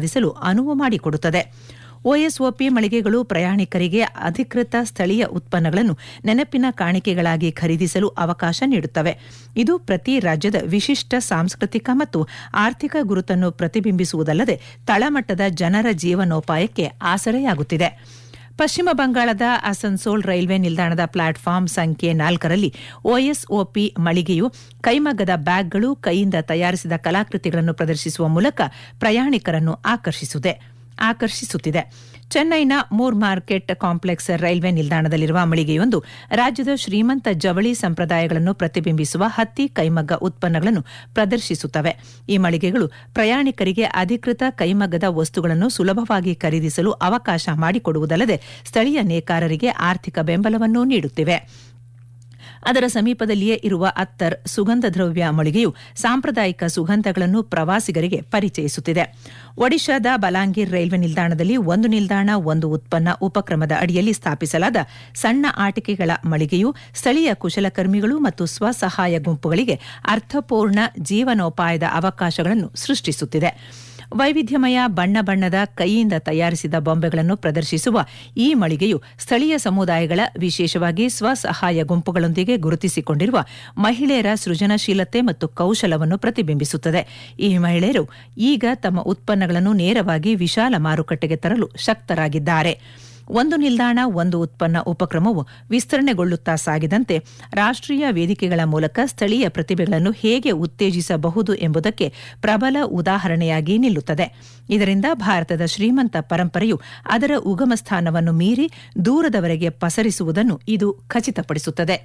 ಸಾಗಿಸಲು ಅನುವು ಮಾಡಿಕೊಡುತ್ತದೆ ಒಎಸ್ಒಪಿ ಮಳಿಗೆಗಳು ಪ್ರಯಾಣಿಕರಿಗೆ ಅಧಿಕೃತ ಸ್ಥಳೀಯ ಉತ್ಪನ್ನಗಳನ್ನು ನೆನಪಿನ ಕಾಣಿಕೆಗಳಾಗಿ ಖರೀದಿಸಲು ಅವಕಾಶ ನೀಡುತ್ತವೆ ಇದು ಪ್ರತಿ ರಾಜ್ಯದ ವಿಶಿಷ್ಟ ಸಾಂಸ್ಕೃತಿಕ ಮತ್ತು ಆರ್ಥಿಕ ಗುರುತನ್ನು ಪ್ರತಿಬಿಂಬಿಸುವುದಲ್ಲದೆ ತಳಮಟ್ಟದ ಜನರ ಜೀವನೋಪಾಯಕ್ಕೆ ಆಸರೆಯಾಗುತ್ತಿದೆ ಪಶ್ಚಿಮ ಬಂಗಾಳದ ಅಸನ್ಸೋಲ್ ರೈಲ್ವೆ ನಿಲ್ದಾಣದ ಪ್ಲಾಟ್ಫಾರ್ಮ್ ಸಂಖ್ಯೆ ನಾಲ್ಕರಲ್ಲಿ ಒಎಸ್ಒಪಿ ಮಳಿಗೆಯು ಕೈಮಗ್ಗದ ಬ್ಯಾಗ್ಗಳು ಕೈಯಿಂದ ತಯಾರಿಸಿದ ಕಲಾಕೃತಿಗಳನ್ನು ಪ್ರದರ್ಶಿಸುವ ಮೂಲಕ ಪ್ರಯಾಣಿಕರನ್ನು ಆಕರ್ಷಿಸಿದೆ ಆಕರ್ಷಿಸುತ್ತಿದೆ ಚೆನ್ನೈನ ಮೂರ್ ಮಾರ್ಕೆಟ್ ಕಾಂಪ್ಲೆಕ್ಸ್ ರೈಲ್ವೆ ನಿಲ್ದಾಣದಲ್ಲಿರುವ ಮಳಿಗೆಯೊಂದು ರಾಜ್ಯದ ಶ್ರೀಮಂತ ಜವಳಿ ಸಂಪ್ರದಾಯಗಳನ್ನು ಪ್ರತಿಬಿಂಬಿಸುವ ಹತ್ತಿ ಕೈಮಗ್ಗ ಉತ್ಪನ್ನಗಳನ್ನು ಪ್ರದರ್ಶಿಸುತ್ತವೆ ಈ ಮಳಿಗೆಗಳು ಪ್ರಯಾಣಿಕರಿಗೆ ಅಧಿಕೃತ ಕೈಮಗ್ಗದ ವಸ್ತುಗಳನ್ನು ಸುಲಭವಾಗಿ ಖರೀದಿಸಲು ಅವಕಾಶ ಮಾಡಿಕೊಡುವುದಲ್ಲದೆ ಸ್ಥಳೀಯ ನೇಕಾರರಿಗೆ ಆರ್ಥಿಕ ಬೆಂಬಲವನ್ನೂ ನೀಡುತ್ತಿವೆ ಅದರ ಸಮೀಪದಲ್ಲಿಯೇ ಇರುವ ಅತ್ತರ್ ಸುಗಂಧ ದ್ರವ್ಯ ಮಳಿಗೆಯು ಸಾಂಪ್ರದಾಯಿಕ ಸುಗಂಧಗಳನ್ನು ಪ್ರವಾಸಿಗರಿಗೆ ಪರಿಚಯಿಸುತ್ತಿದೆ ಒಡಿಶಾದ ಬಲಾಂಗೀರ್ ರೈಲ್ವೆ ನಿಲ್ದಾಣದಲ್ಲಿ ಒಂದು ನಿಲ್ದಾಣ ಒಂದು ಉತ್ಪನ್ನ ಉಪಕ್ರಮದ ಅಡಿಯಲ್ಲಿ ಸ್ಥಾಪಿಸಲಾದ ಸಣ್ಣ ಆಟಿಕೆಗಳ ಮಳಿಗೆಯು ಸ್ಥಳೀಯ ಕುಶಲಕರ್ಮಿಗಳು ಮತ್ತು ಸ್ವಸಹಾಯ ಗುಂಪುಗಳಿಗೆ ಅರ್ಥಪೂರ್ಣ ಜೀವನೋಪಾಯದ ಅವಕಾಶಗಳನ್ನು ಸೃಷ್ಟಿಸುತ್ತಿದೆ ವೈವಿಧ್ಯಮಯ ಬಣ್ಣ ಬಣ್ಣದ ಕೈಯಿಂದ ತಯಾರಿಸಿದ ಬೊಂಬೆಗಳನ್ನು ಪ್ರದರ್ಶಿಸುವ ಈ ಮಳಿಗೆಯು ಸ್ಥಳೀಯ ಸಮುದಾಯಗಳ ವಿಶೇಷವಾಗಿ ಸ್ವಸಹಾಯ ಗುಂಪುಗಳೊಂದಿಗೆ ಗುರುತಿಸಿಕೊಂಡಿರುವ ಮಹಿಳೆಯರ ಸೃಜನಶೀಲತೆ ಮತ್ತು ಕೌಶಲವನ್ನು ಪ್ರತಿಬಿಂಬಿಸುತ್ತದೆ ಈ ಮಹಿಳೆಯರು ಈಗ ತಮ್ಮ ಉತ್ಪನ್ನಗಳನ್ನು ನೇರವಾಗಿ ವಿಶಾಲ ಮಾರುಕಟ್ಟೆಗೆ ತರಲು ಶಕ್ತರಾಗಿದ್ದಾರೆ ಒಂದು ನಿಲ್ದಾಣ ಒಂದು ಉತ್ಪನ್ನ ಉಪಕ್ರಮವು ವಿಸ್ತರಣೆಗೊಳ್ಳುತ್ತಾ ಸಾಗಿದಂತೆ ರಾಷ್ಟ್ರೀಯ ವೇದಿಕೆಗಳ ಮೂಲಕ ಸ್ಥಳೀಯ ಪ್ರತಿಭೆಗಳನ್ನು ಹೇಗೆ ಉತ್ತೇಜಿಸಬಹುದು ಎಂಬುದಕ್ಕೆ ಪ್ರಬಲ ಉದಾಹರಣೆಯಾಗಿ ನಿಲ್ಲುತ್ತದೆ ಇದರಿಂದ ಭಾರತದ ಶ್ರೀಮಂತ ಪರಂಪರೆಯು ಅದರ ಉಗಮ ಸ್ಥಾನವನ್ನು ಮೀರಿ ದೂರದವರೆಗೆ ಪಸರಿಸುವುದನ್ನು ಇದು ಖಚಿತಪಡಿಸುತ್ತದೆ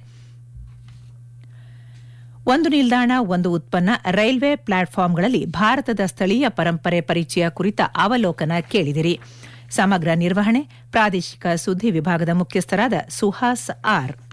ಒಂದು ನಿಲ್ದಾಣ ಒಂದು ಉತ್ಪನ್ನ ರೈಲ್ವೆ ಪ್ಲಾಟ್ಫಾರ್ಮ್ಗಳಲ್ಲಿ ಭಾರತದ ಸ್ಥಳೀಯ ಪರಂಪರೆ ಪರಿಚಯ ಕುರಿತ ಅವಲೋಕನ ಕೇಳಿದಿರಿ ಸಮಗ್ರ ನಿರ್ವಹಣೆ ಪ್ರಾದೇಶಿಕ ಸುದ್ದಿ ವಿಭಾಗದ ಮುಖ್ಯಸ್ಥರಾದ ಸುಹಾಸ್ ಆರ್